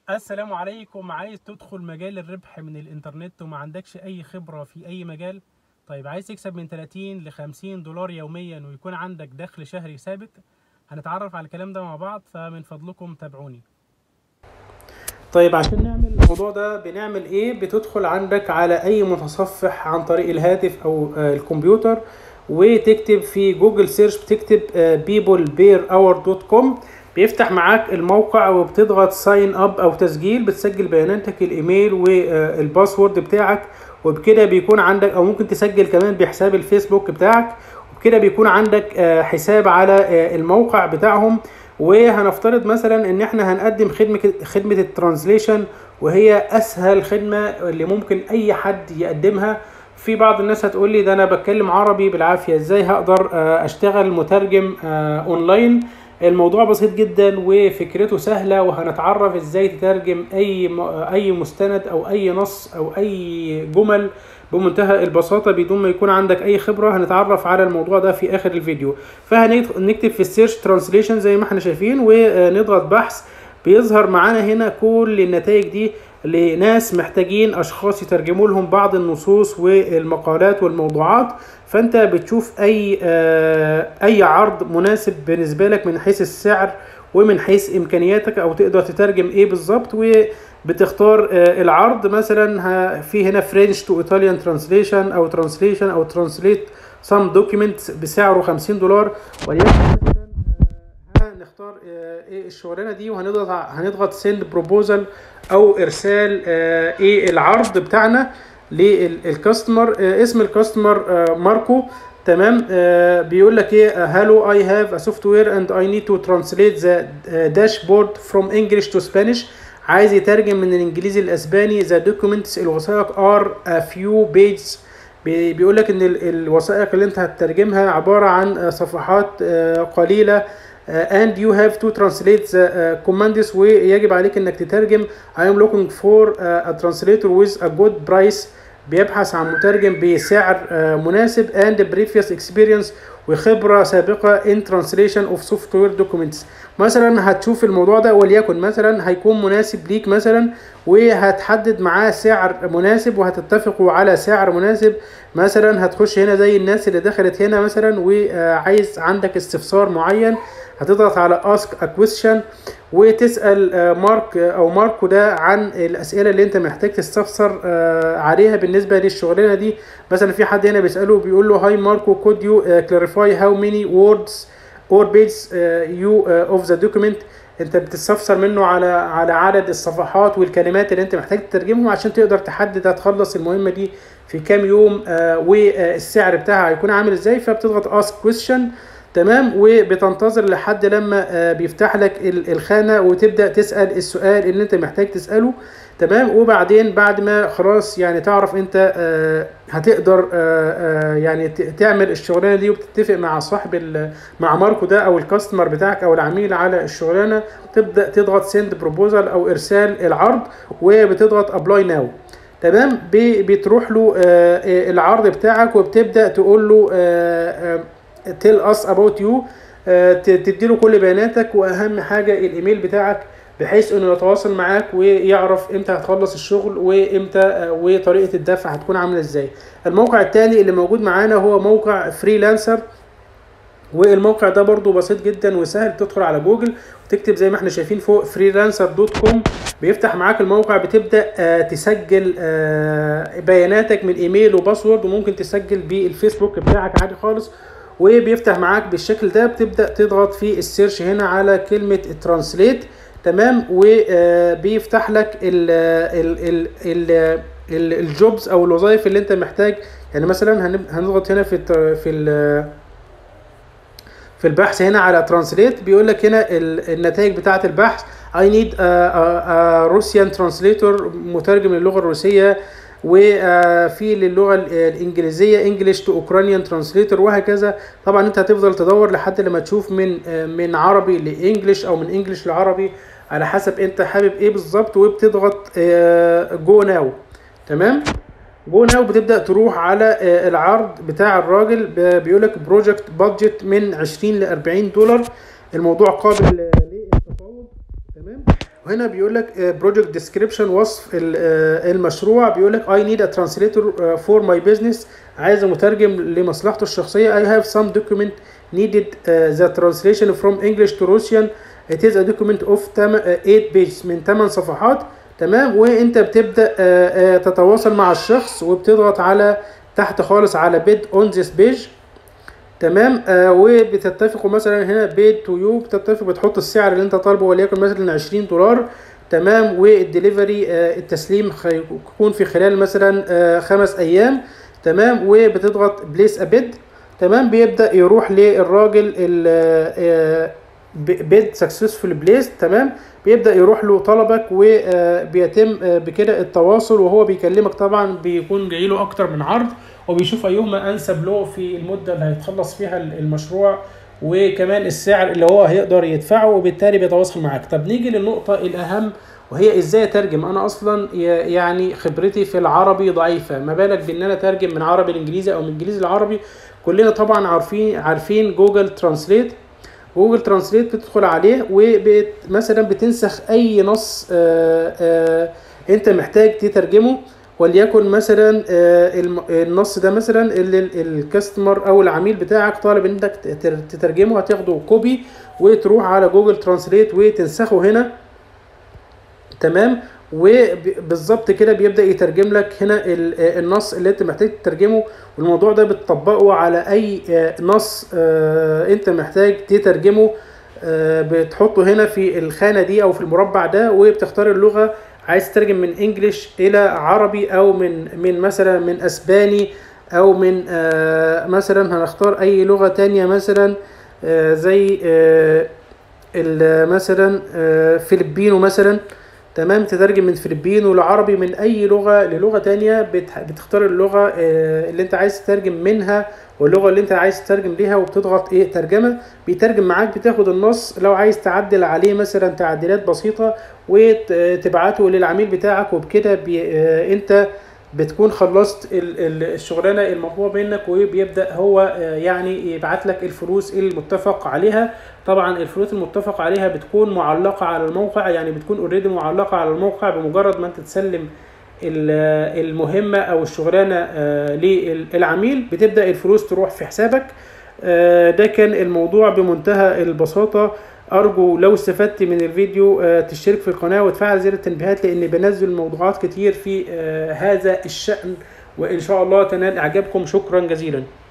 السلام عليكم عايز تدخل مجال الربح من الانترنت وما عندكش اي خبرة في اي مجال طيب عايز تكسب من 30 ل 50 دولار يوميا ويكون عندك دخل شهري ثابت هنتعرف على الكلام ده مع بعض فمن فضلكم تابعوني طيب عشان نعمل الموضوع ده بنعمل ايه بتدخل عندك على اي متصفح عن طريق الهاتف او آه، الكمبيوتر وتكتب في جوجل سيرش بتكتب peoplebearhour.com بيفتح معاك الموقع وبتضغط ساين اب او تسجيل بتسجل بياناتك الايميل والباسورد بتاعك وبكده بيكون عندك او ممكن تسجل كمان بحساب الفيسبوك بتاعك وبكده بيكون عندك آه، حساب على آه، الموقع بتاعهم وهنفترض مثلا ان احنا هنقدم خدمه خدمه الترانزليشن وهي اسهل خدمه اللي ممكن اي حد يقدمها في بعض الناس هتقول لي ده انا بتكلم عربي بالعافيه ازاي هقدر آه، اشتغل مترجم آه، اونلاين الموضوع بسيط جدا وفكرته سهله وهنتعرف ازاي تترجم اي م- اي مستند او اي نص او اي جمل بمنتهى البساطه بدون ما يكون عندك اي خبره هنتعرف على الموضوع ده في اخر الفيديو فهنكتب في السيرش ترانسليشن زي ما احنا شايفين ونضغط بحث بيظهر معانا هنا كل النتائج دي لناس محتاجين اشخاص يترجموا لهم بعض النصوص والمقالات والموضوعات فانت بتشوف اي آه، اي عرض مناسب بالنسبه لك من حيث السعر ومن حيث امكانياتك او تقدر تترجم ايه بالظبط وبتختار آه، العرض مثلا ه- في هنا فرنش تو ايطاليان ترانسليشن او ترانسليشن او ترانسليت سام دوكيمنت بسعره 50 دولار وليكن مثلا آه، هنختار آه، ايه الشغلانه دي وهنضغط ع- هنضغط سند بروبوزال او ارسال آه، ايه العرض بتاعنا للكاستمر آه، اسم الكاستمر آه، ماركو تمام آه، بيقول لك ايه هالو اي هاف ا سوفت وير اند اي نيد تو ترانسليت ذا داشبورد فروم انجلش تو سبانيش عايز يترجم من الانجليزي للاسباني ذا دوكيومنتس الوثائق ار ا فيو بيجز بيقول لك ان ال- الوثائق اللي انت هتترجمها عباره عن آه، صفحات آه، قليله آه، and you have to translate the uh, commands ويجب عليك انك تترجم I am looking for uh, a translator with a good price بيبحث عن مترجم بسعر آه، مناسب and previous experience وخبرة سابقة in translation of software documents مثلا هتشوف الموضوع ده وليكن مثلا هيكون مناسب ليك مثلا وهتحدد معاه سعر مناسب وهتتفقوا على سعر مناسب مثلا هتخش هنا زي الناس اللي دخلت هنا مثلا وعايز عندك استفسار معين هتضغط على ask a question وتسأل آه، مارك آه، او ماركو ده عن الاسئله اللي انت محتاج تستفسر آه، عليها بالنسبه للشغلانه دي مثلا في حد هنا بيساله بيقول له هاي ماركو could you uh, clarify how many words or pages uh, you uh, of the document انت بتستفسر منه على على عدد الصفحات والكلمات اللي انت محتاج تترجمهم عشان تقدر تحدد هتخلص المهمه دي في كام يوم آه، والسعر بتاعها هيكون عامل ازاي فبتضغط ask question تمام وبتنتظر لحد لما آه، بيفتح لك ال- الخانه وتبدا تسال السؤال اللي انت محتاج تساله تمام وبعدين بعد ما خلاص يعني تعرف انت آه، هتقدر آه، آه، يعني ت- تعمل الشغلانه دي وبتتفق مع صاحب ال- مع ماركو ده او الكاستمر بتاعك او العميل على الشغلانه تبدا تضغط سند بروبوزال او ارسال العرض وبتضغط ابلاي ناو تمام بي- بتروح له آه، آه، العرض بتاعك وبتبدا تقول له تيل اس اباوت يو تدي له كل بياناتك واهم حاجه الايميل بتاعك بحيث انه يتواصل معاك ويعرف امتى هتخلص الشغل وامتى آه، وطريقه الدفع هتكون عامله ازاي الموقع التاني اللي موجود معانا هو موقع فريلانسر والموقع ده برضو بسيط جدا وسهل تدخل على جوجل وتكتب زي ما احنا شايفين فوق freelancer.com بيفتح معاك الموقع بتبدا آه، تسجل آه، بياناتك من ايميل وباسورد وممكن تسجل بالفيسبوك بتاعك عادي خالص وبيفتح معاك بالشكل ده بتبدا تضغط في السيرش هنا على كلمه ترانسليت تمام وبيفتح لك ال ال ال ال ال الجوبز او الوظائف اللي انت محتاج يعني مثلا هنب- هنضغط هنا في الت- في ال في البحث هنا على ترانسليت بيقول لك هنا ال- النتائج بتاعه البحث I need a, a, a Russian translator مترجم للغة الروسية وفي للغة ال- الإنجليزية English to Ukrainian translator وهكذا طبعا انت هتفضل تدور لحد لما تشوف من آه، من عربي لإنجليش أو من إنجليش لعربي على حسب انت حابب ايه بالظبط وبتضغط جو ناو تمام جو ناو بتبدا تروح على آه، العرض بتاع الراجل بيقول لك بروجكت بادجت من 20 ل 40 دولار الموضوع قابل آه، للتفاوض تمام وهنا بيقول لك بروجكت ديسكريبشن وصف المشروع بيقول لك I need a translator for my business عايز مترجم لمصلحته الشخصية I have some document needed the translation from English to Russian it is a document of 8 pages من 8 صفحات تمام وانت بتبدا تتواصل مع الشخص وبتضغط على تحت خالص على بيد اون ذيس بيج تمام آه وبتتفقوا مثلا هنا بيد تو يو بتتفق بتحط السعر اللي انت طالبه وليكن مثلا 20 دولار تمام والدليفري آه التسليم هيكون في خلال مثلا آه خمس ايام تمام وبتضغط بليس ابيد تمام بيبدا يروح للراجل بيد سكسسفول بليس تمام بيبدا يروح له طلبك وبيتم بكده التواصل وهو بيكلمك طبعا بيكون جاي له اكتر من عرض وبيشوف ايهما انسب له في المده اللي هيتخلص فيها المشروع وكمان السعر اللي هو هيقدر يدفعه وبالتالي بيتواصل معاك طب نيجي للنقطه الاهم وهي ازاي اترجم انا اصلا يعني خبرتي في العربي ضعيفه ما بالك بان انا اترجم من عربي لانجليزي او من انجليزي لعربي كلنا طبعا عارفين عارفين جوجل ترانسليت جوجل ترانسليت بتدخل عليه ومثلا بتنسخ اي نص آآ آآ انت محتاج تترجمه وليكن مثلا النص ده مثلا اللي الكاستمر او العميل بتاعك طالب انك تترجمه هتاخده كوبي وتروح على جوجل ترانسليت وتنسخه هنا تمام وبالظبط كده بيبدا يترجم لك هنا النص اللي انت محتاج تترجمه والموضوع ده بتطبقه على اي نص انت محتاج تترجمه بتحطه هنا في الخانه دي او في المربع ده وبتختار اللغه عايز تترجم من انجليش الى عربي او من من مثلا من اسباني او من مثلا هنختار اي لغه تانية مثلا زي مثلا فيلبينو مثلا تمام تترجم من فلبينو لعربي من اي لغه للغه تانية بتختار اللغه اللي انت عايز تترجم منها واللغه اللي انت عايز تترجم ليها وبتضغط ايه ترجمه بيترجم معاك بتاخد النص لو عايز تعدل عليه مثلا تعديلات بسيطه وتبعته للعميل بتاعك وبكده بي انت بتكون خلصت الشغلانه المطلوبه منك وبيبدا هو يعني يبعت لك الفلوس المتفق عليها طبعا الفلوس المتفق عليها بتكون معلقه على الموقع يعني بتكون اوريدي معلقه على الموقع بمجرد ما انت تسلم المهمه او الشغلانه للعميل بتبدا الفلوس تروح في حسابك ده كان الموضوع بمنتهى البساطه ارجو لو استفدت من الفيديو تشترك في القناه وتفعل زر التنبيهات لان بنزل موضوعات كتير في هذا الشأن وان شاء الله تنال اعجابكم شكرا جزيلا